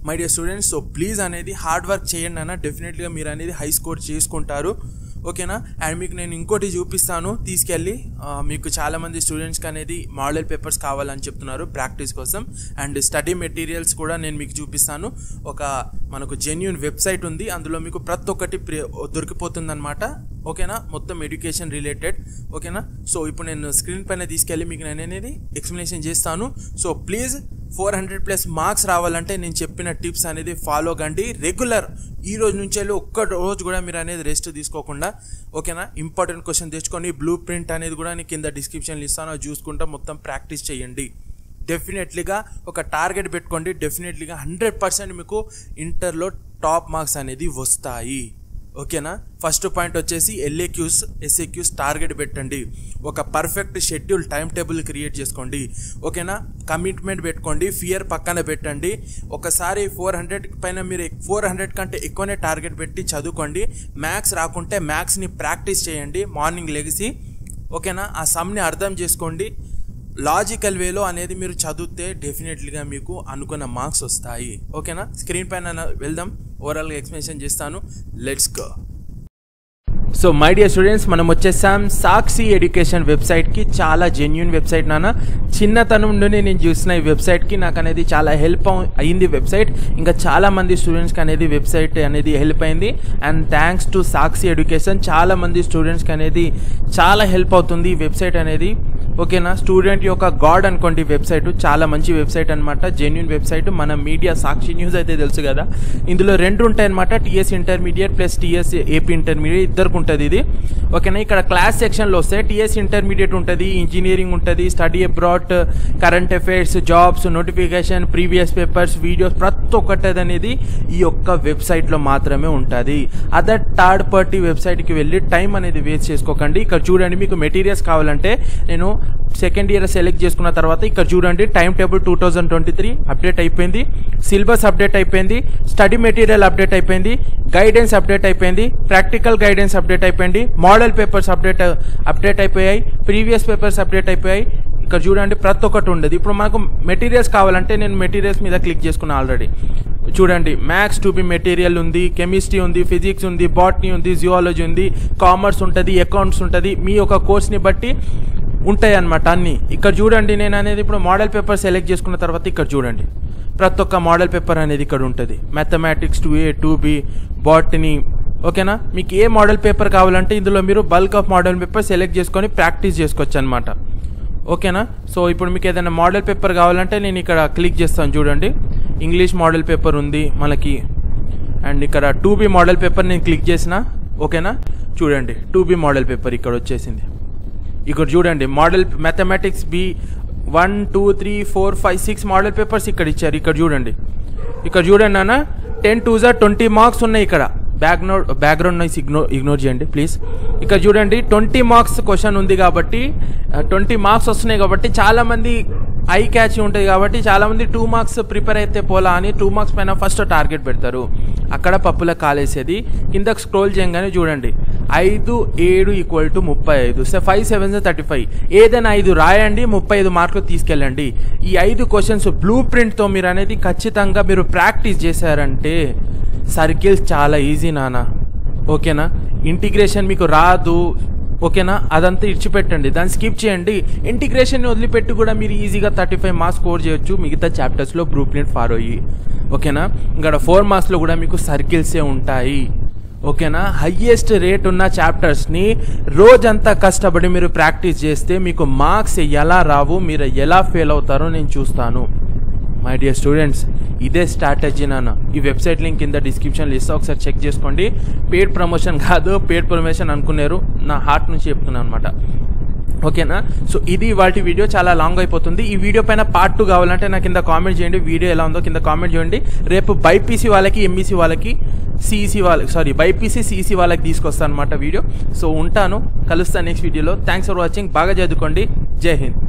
my dear students so please అనేది hard work చేయండి అన్న డెఫినెట్గా మీరు అనేది హై స్కోర్ చేసుకుంటారు ఓకేనా అండ్ మీకు నేను ఇంకోటి చూపిస్తాను తీసుకెళ్ళి ఆ, మీకు చాలామంది స్టూడెంట్స్కి అనేది మోడల్ పేపర్స్ కావాలని చెప్తున్నారు ప్రాక్టీస్ కోసం అండ్ స్టడీ మెటీరియల్స్ కూడా నేను మీకు చూపిస్తాను ఒక మనకు జెన్యున్ వెబ్సైట్ ఉంది అందులో మీకు ప్రతి ఒక్కటి ప్రి- దొరికిపోతుందన్నమాట ఓకేనా మొత్తం ఎడ్యుకేషన్ రిలేటెడ్ ఓకేనా సో ఇప్పుడు నేను స్క్రీన్ పైన తీసుకెళ్ళి మీకు నేను అనేది ఎక్స్ప్లెనేషన్ చేస్తాను so please four hundred plus marks రావాలంటే నేను చెప్పిన టిప్స్ అనేది ఫాలో కండి రెగ్యులర్ ఈ రోజు నుంచి వెళ్ళి ఒక్క రోజు కూడా మీరు అనేది రెస్ట్ తీసుకోకుండా ఓకేనా ఇంపార్టెంట్ క్వశ్చన్ తెచ్చుకొని బ్లూ ప్రింట్ అనేది కూడా నేను కింద డిస్క్రిప్షన్లో ఇస్తాను అది చూసుకుంటా మొత్తం ప్రాక్టీస్ చేయండి డెఫినెట్లీగా ఒక టార్గెట్ పెట్టుకోండి డెఫినెట్లీగా హండ్రెడ్ పర్సెంట్ మీకు ఇంటర్లో టాప్ మార్క్స్ అనేది వస్తాయి ఓకేనా ఫస్ట్ పాయింట్ వచ్చేసి ఎల్ఏక్యూస్ ఎస్ఏక్యూస్ టార్గెట్ పెట్టండి ఒక perfect schedule timetable create చేసుకోండి ఓకేనా కమిట్మెంట్ పెట్టుకోండి ఫియర్ పక్కన పెట్టండి ఒకసారి ఫోర్ హండ్రెడ్ పైన మీరు ఫోర్ హండ్రెడ్ కంటే ఎక్కువనే టార్గెట్ పెట్టి చదువుకోండి మ్యాథ్స్ రాకుంటే మ్యాథ్స్ని ప్రాక్టీస్ చేయండి మార్నింగ్ లెగిసి ఓకేనా ఆ సమ్ని అర్థం చేసుకోండి లాజికల్ వేలో అనేది మీరు చదివితే డెఫినెట్లీగా మీకు అనుకున్న మార్క్స్ వస్తాయి ఓకేనా స్క్రీన్ పైన వెళ్దాం ఓవరాల్గా ఎక్స్ప్లెనేషన్ చేస్తాను let's go so my dear students మనం వచ్చేసాం సాక్షి ఎడ్యుకేషన్ వెబ్సైట్కి చాలా జెన్యున్ వెబ్సైట్ నాన్న చిన్నతనం నుండి నేను చూసిన ఈ వెబ్సైట్కి నాకు అనేది చాలా హెల్ప్ అయింది వెబ్సైట్ ఇంకా చాలా మంది స్టూడెంట్స్కి అనేది వెబ్సైట్ అనేది హెల్ప్ అయింది and thanks to Sakshi education చాలా మంది స్టూడెంట్స్కి అనేది చాలా హెల్ప్ అవుతుంది ఈ వెబ్సైట్ అనేది ఓకేనా స్టూడెంట్ యొక్క గాడ్ అనుకోండి వెబ్సైట్ చాలా మంచి వెబ్సైట్ అనమాట జెన్యున్ వెబ్సైట్ మన మీడియా సాక్షి న్యూస్ అయితే తెలుసు కదా ఇందులో రెండు ఉంటాయి అనమాట TS intermediate plus TS AP intermediate ఇద్దరికి ఉంటుంది ఇది ఓకేనా ఇక్కడ క్లాస్ సెక్షన్లో వస్తే టీఎస్ ఇంటర్మీడియట్ ఉంటుంది ఇంజనీరింగ్ ఉంటుంది study abroad current affairs jobs notification previous papers videos ప్రతి ఒక్కటి అనేది ఈ యొక్క వెబ్సైట్లో మాత్రమే ఉంటుంది అదర్ థర్డ్ పార్టీ వెబ్సైట్కి వెళ్ళి టైం అనేది వేస్ట్ చేసుకోకండి ఇక్కడ చూడండి మీకు మెటీరియల్స్ కావాలంటే నేను సెకండ్ ఇయర్ సెలెక్ట్ చేసుకున్న తర్వాత ఇక్కడ చూడండి timetable two thousand twenty three update అయిపోయింది సిలబస్ అప్డేట్ అయిపోయింది స్టడీ మెటీరియల్ అప్డేట్ అయిపోయింది గైడెన్స్ అప్డేట్ అయిపోయింది ప్రాక్టికల్ గైడెన్స్ అప్డేట్ అయిపోయింది మోడల్ పేపర్స్ అప్డేట్ అప్డేట్ అయిపోయాయి ప్రీవియస్ పేపర్స్ అప్డేట్ అయిపోయాయి ఇక్కడ చూడండి ప్రతి ఒక్కటి ఉండదు ఇప్పుడు మనకు మెటీరియల్స్ కావాలంటే నేను మెటీరియల్స్ మీద క్లిక్ చేసుకున్నా ఆల్రెడీ చూడండి మ్యాథ్స్ టు బి మెటీరియల్ ఉంది కెమిస్ట్రీ ఉంది ఫిజిక్స్ ఉంది బాటనీ ఉంది జియాలజీ ఉంది కామర్స్ ఉంటుంది అకౌంట్స్ ఉంటుంది మీ యొక్క కోర్స్ని బట్టి ఉంటాయి అన్నమాట అన్నీ ఇక్కడ చూడండి నేను అనేది ఇప్పుడు మోడల్ పేపర్ సెలెక్ట్ చేసుకున్న తర్వాత ఇక్కడ చూడండి ప్రతి ఒక్క మోడల్ పేపర్ అనేది ఇక్కడ ఉంటుంది mathematics two A two B botany ఓకేనా మీకు ఏ మోడల్ పేపర్ కావాలంటే ఇందులో మీరు bulk of model paper select చేసుకొని ప్రాక్టీస్ చేసుకోవచ్చు అనమాట ఓకేనా సో ఇప్పుడు మీకు ఏదైనా మోడల్ పేపర్ కావాలంటే నేను ఇక్కడ క్లిక్ చేస్తాను చూడండి ఇంగ్లీష్ మోడల్ పేపర్ ఉంది మనకి అండ్ ఇక్కడ టూ బి మోడల్ పేపర్ నేను క్లిక్ చేసిన ఓకేనా చూడండి టూ బి మోడల్ పేపర్ ఇక్కడ వచ్చేసింది ఇక్కడ చూడండి model mathematics B one two three four five six model papers ఇక్కడ ఇచ్చారు ఇక్కడ చూడండి ఇక్కడ చూడండి అన్న టెన్ టూ జా ట్వంటీ మార్క్స్ ఉన్నాయి ఇక్కడ background background noise ignore ignore చేయండి ప్లీజ్ ఇక్కడ చూడండి ట్వంటీ మార్క్స్ క్వశ్చన్ ఉంది కాబట్టి ట్వంటీ మార్క్స్ వస్తున్నాయి కాబట్టి చాలా మంది ఐ క్యాచ్ ఉంటుంది కాబట్టి చాలా మంది టూ మార్క్స్ ప్రిపేర్ అయితే పోలా అని టూ మార్క్స్ పైన ఫస్ట్ టార్గెట్ పెడతారు అక్కడ పప్పుల కాలేసేది కిందకి స్క్రోల్ చేయగానే చూడండి ఐదు ఏడు ఈక్వల్ టు ముప్పై ఐదు so five seven thirty five ఏదైనా ఐదు రాయండి ముప్పై ఐదు మార్కులు తీసుకెళ్ళండి ఈ ఐదు క్వశ్చన్స్ బ్లూ ప్రింట్తో మీరు అనేది ఖచ్చితంగా మీరు ప్రాక్టీస్ చేశారంటే సర్కిల్స్ చాలా ఈజీ నాన్న ఓకేనా ఇంటిగ్రేషన్ మీకు రాదు ఓకేనా అదంతా ఇడిచిపెట్టండి దాన్ని స్కిప్ చేయండి ఇంటిగ్రేషన్ వదిలిపెట్టి కూడా మీరు ఈజీగా థర్టీ ఫైవ్ మార్క్స్ స్కోర్ చేయొచ్చు మిగతా చాప్టర్స్లో గ్రూప్ ప్రింట్ ఫాలో అయ్యి ఓకేనా ఇక్కడ ఫోర్ మార్క్స్లో కూడా మీకు సర్కిల్సే ఉంటాయి ఓకేనా హయ్యెస్ట్ రేట్ ఉన్న చాప్టర్స్ని రోజంతా కష్టపడి మీరు ప్రాక్టీస్ చేస్తే మీకు మార్క్స్ ఎలా రావు మీరు ఎలా ఫెయిల్ అవుతారో నేను చూస్తాను మై డియర్ స్టూడెంట్స్ ఇదే స్ట్రాటజీ నాన్న ఈ వెబ్సైట్ లింక్ కింద డిస్క్రిప్షన్లో ఇస్తా ఒకసారి చెక్ చేసుకోండి పేడ్ ప్రమోషన్ కాదు పేడ్ ప్రమోషన్ అనుకున్నారు నా హార్ట్ నుంచి చెప్తున్నాను అనమాట ఓకేనా సో ఇది వాటి వీడియో చాలా లాంగ్ అయిపోతుంది ఈ వీడియో పైన పార్ట్ టూ కావాలంటే నాకు కింద కామెంట్ చేయండి వీడియో ఎలా ఉందో కింద కామెంట్ చేయండి రేపు బైపీసీ వాళ్ళకి ఎంఈసీ వాళ్ళకి సిఈసీ వాళ్ళకి సారీ బైపీసీ సిఈసీ వాళ్ళకి తీసుకొస్తాను అనమాట వీడియో సో ఉంటాను కలుస్తాను నెక్స్ట్ వీడియోలో థ్యాంక్స్ ఫర్ వాచింగ్ బాగా చదువుకోండి జై హింద్